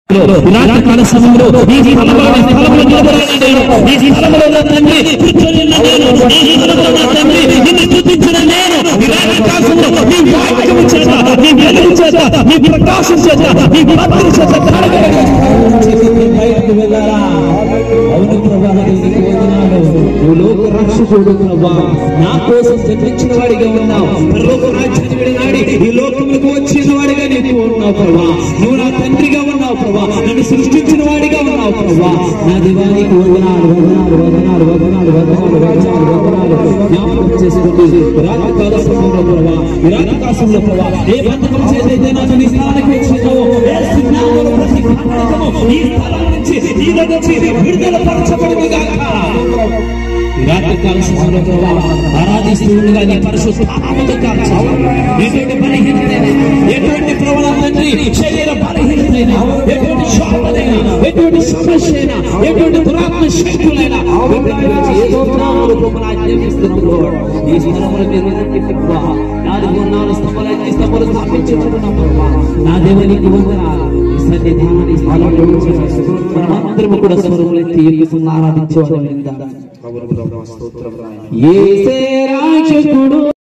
రాత్రి కాల సమయంలో ఈ స్థలంలో ఈ స్థలంలో నిలబడాలి నేను ఈ స్థలంలో నా తండ్రి కూర్చొని ఉన్న నేను ఈ స్థలంలో నా తండ్రి నిన్ను స్తుతించిన నేను ఈ రాత్రి కాలంలో నీ వాక్యము చేత నీ వెలుగు చేత నీ ప్రకాశం చేత నీ భక్తి చేత కడగడగా బయటకు వెళ్ళారా అవును ప్రభా నీకు వందనాలు నువ్వు లోక రక్షకుడు ప్రభా నా కోసం జన్మించిన వాడిగా ఉన్నావు పరలోక రాజ్యాన్ని విడనాడి ఈ లోకములకు వచ్చిన వాడిగా నీకు ఉన్నావు ప్రభా నువ్వు నా తండ్రిగా ఉన్నావు ప్రభా నన్ను సృష్టించిన వాడిగా ఉన్నావు ప్రభా నా దివానికి వందనాలు వందనాలు వందనాలు వందనాలు వందనాలు వందనాలు వందనాలు జ్ఞాపకం చేసుకోండి రాత్రి కాల సమయంలో ప్రభా ఈ రాత్రి కాలంలో ప్రభా ఏ బంధకం చేతైతే నన్ను నీ స్థానానికి వచ్చిందో ఏ సిగ్నల్ ప్రతి బంధకము ఈ స్థలం నుంచి ఈ నుంచి విడుదల పరచబడింది గాక ఈ రాత్రి కాల సమయంలో ప్రభా ఆరాధిస్తూ ఉండగా నీ పరిశుద్ధ ఆత్మతో కాల్చావు. ఎటువంటి బలహీనతైనా ఎటువంటి ప్రబలం తండ్రి శరీర బలహీనతైనా ఎటువంటి శోధనైనా ఎటువంటి సమస్య అయినా ఎటువంటి దురాత్మ శక్తులైనా ఏదో నామములు మమ్మల్ని ఆజ్ఞాపిస్తున్నాం Lord. ఈ స్థలములు మీరు వినండి ప్రభా నాలుగు నాలుగు స్తంభాలు ఐదు స్తంభాలు స్థాపించుకుంటున్నాం ప్రభా నా దేవనికి వందనాలు ఈ సన్నిధానాన్ని ఈ స్థలంలో ఉంచండి. మనమందరము కూడా స్వరములెత్తి ఎత్తుకుని ఆరాధించేవాళ్ళం విందాం. ఏసే రాక్షకుడు